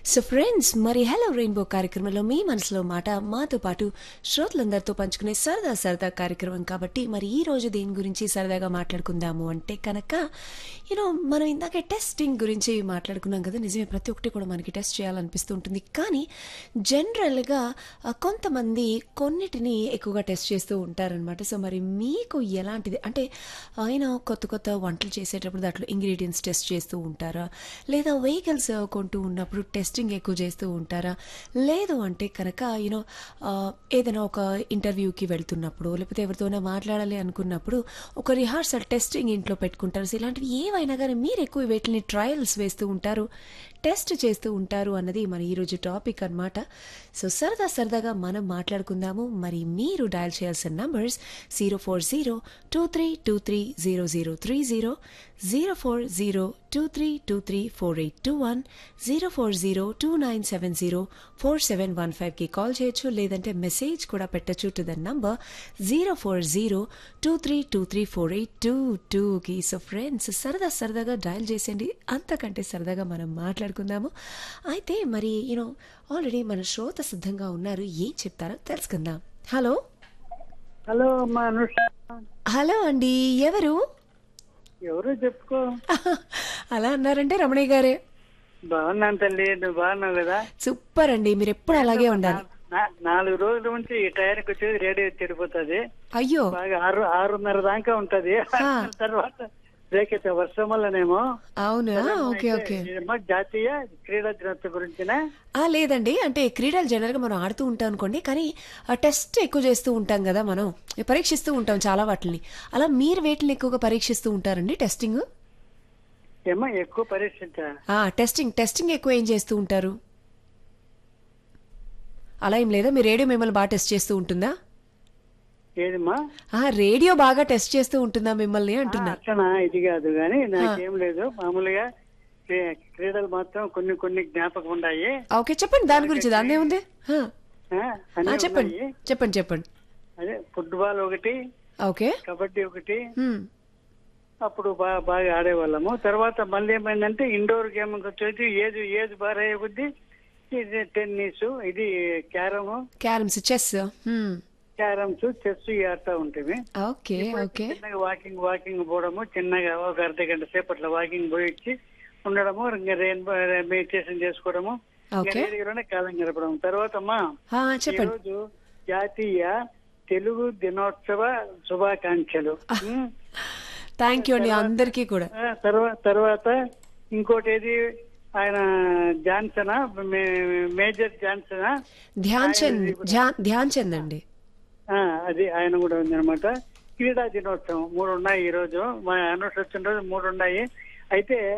So friends మరి hello rainbow కార్యక్రమంలో మీ మనసులో మాట మాతో పాటు శ్రోతలందరితో పంచుకునే సరదా సరదా కార్యక్రమం కాబట్టి మరి ఈ రోజు దేని గురించి సరదాగా మాట్లాడుకుందాము అంటే కనుక యూనో మనం ఇందాక టెస్టింగ్ గురించి మాట్లాడుకున్నాం కదా నిజమే ప్రతి ఒక్కటి కూడా మనకి టెస్ట్ చేయాలనిపిస్తూ ఉంటుంది కానీ జనరల్గా ఆ, కొంతమంది కొన్నిటిని ఎక్కువగా టెస్ట్ చేస్తూ ఉంటారనమాట సో మరి మీకు ఎలాంటిది అంటే ఆయన కొత్త కొత్త వంటలు చేసేటప్పుడు దాంట్లో ఇంగ్రీడియంట్స్ టెస్ట్ చేస్తూ ఉంటారా లేదా వెహికల్స్ కొంటూ ఉన్నప్పుడు టెస్టింగ్ ఎక్కువ చేస్తూ ఉంటారా లేదు అంటే కనుక యూనో ఏదైనా ఒక ఇంటర్వ్యూకి వెళ్తున్నప్పుడు లేకపోతే ఎవరితోనైనా మాట్లాడాలి అనుకున్నప్పుడు ఒక రిహార్సల్ టెస్టింగ్ ఇంట్లో పెట్టుకుంటారు సో ఇలాంటివి ఏవైనా కానీ మీరు ఎక్కువ వీటిని ట్రయల్స్ వేస్తూ ఉంటారు టెస్ట్ చేస్తూ ఉంటారు అన్నది మన ఈరోజు టాపిక్ అన్నమాట సో సరదా సరదాగా మనం మాట్లాడుకుందాము మరి మీరు డయల్ చేయాల్సిన numbers zero four zero two three two three zero zero three zero zero four zero two three two three four eight two one zero four zero two nine seven zero four seven one ఫైవ్కి call చేయొచ్చు లేదంటే message కూడా పెట్టచ్చు to the number zero four zero two three two three four eight two టూకి so friends సరదా సరదాగా dial చేసేయండి అంతకంటే సరదాగా మనం మాట్లాడుకుందాము అయితే మరి యూనో ఆల్రెడీ మన శ్రోత సిద్ధంగా ఉన్నారు ఏం చెప్తారో తెలుసుకుందాం హలో హలో అమ్మా అనుష హలో అండి ఎవరు ఎవరు చెప్పుకో అలా అన్నారంటే రమణయ్య గారే బాగున్నాను తల్లి నువ్వు బాగున్నావు కదా సూపర్ అండి మీరు ఎప్పుడు అలాగే ఉండాలి నా- నాలుగు రోజుల నుంచి ఈ టైంకి వచ్చేది రేడియో చెడిపోతుంది అయ్యో బాగా ఆరు ఆరున్నర దాకా ఉంటది ఆ. తర్వాత బ్రేక్ అయితే వర్షం వల్లనేమో అవునా ఓకే ఓకే ఇదేమో జాతీయ క్రీడా దినోత్సవం గురించిన ఆ లేదండి అంటే క్రీడలు జనరల్గా మనం ఆడుతూ ఉంటాం అనుకోండి కానీ ఆ టెస్ట్ ఎక్కువ చేస్తూ ఉంటాం కదా మనం పరీక్షిస్తూ ఉంటాం చాలా వాటిని అలా మీరు వేటిని ఎక్కువగా పరీక్షిస్తూ ఉంటారండి టెస్టింగ్ ఏమో ఎక్కువ పరీక్షించ ఆ టెస్టింగ్ టెస్టింగ్ ఎక్కువ ఏం చేస్తూ ఉంటారు అలా ఏం లేదా మీ రేడియో మిమ్మల్ని బాగా టెస్ట్ చేస్తూ ఉంటుందా ఏదమ్మా ఆ రేడియో బాగా టెస్ట్ చేస్తూ ఉంటుందా మిమ్మల్ని అంటున్నా అట్లనా ఇది కాదు కానీ నాకేం లేదు మామూలుగా క్రీ- క్రీడలు మాత్రం కొన్ని కొన్ని జ్ఞాపకం ఉన్నాయి ఓకే చెప్పండి దాని గురించి దాన్నే ఉంది ఆ, ఆ, ఆ, అన్నీ చెప్పండి ఉన్నాయి. చెప్పండి చెప్పండి అదే ఫుట్బాల్ ఒకటి ఓకే కబడ్డీ ఒకటి హ్మ్. అప్పుడు బాగా బాగా ఆడేవాళ్ళము తర్వాత మళ్ళీ ఏమైందంటే ఇండోర్ గేమ్ వచ్చేసి ఏజ్ ఏజ్ బాగా అయ్యే కొద్దీ ఇది టెన్నిస్ ఇది క్యారమ్ క్యారమ్స్ చెస్ హ్మ్. క్యారమ్స్ చెస్ ఇవి ఆడుతూ ఉంటుంది ఓకే ఓకే చిన్నగా వాకింగ్ వాకింగ్ పోవడము చిన్నగా ఒక అర్ధ గంట సేపట్లో వాకింగ్ పోయి వచ్చి ఉండడము ఇంకా రెయిన్బో మెడిటేషన్ చేసుకోవడము ఇంకా ఓకే రేడియోలోనే కాలం గడపడం తర్వాత అమ్మా ఆ, చెప్పండి ఈరోజు జాతీయ తెలుగు దినోత్సవ శుభాకాంక్షలు ఉమ్. థ్యాంక్ యూ అండి అందరికీ కూడా ఆ, తర్వా- తర్వాత ఇంకోటి ఏది ఆయన జాన్సనా మే- మేజర్ జాన్సనా ధ్యాన్ చంద్ ధ్యాన్ ధ్యాన్ చంద్ అండి ఆ, అది ఆయన కూడా ఉందన్నమాట క్రీడా దినోత్సవం మూడు ఉన్నాయి ఈ రోజు మా అనౌన్స్ వచ్చిన రోజు మూడు ఉన్నాయి అయితే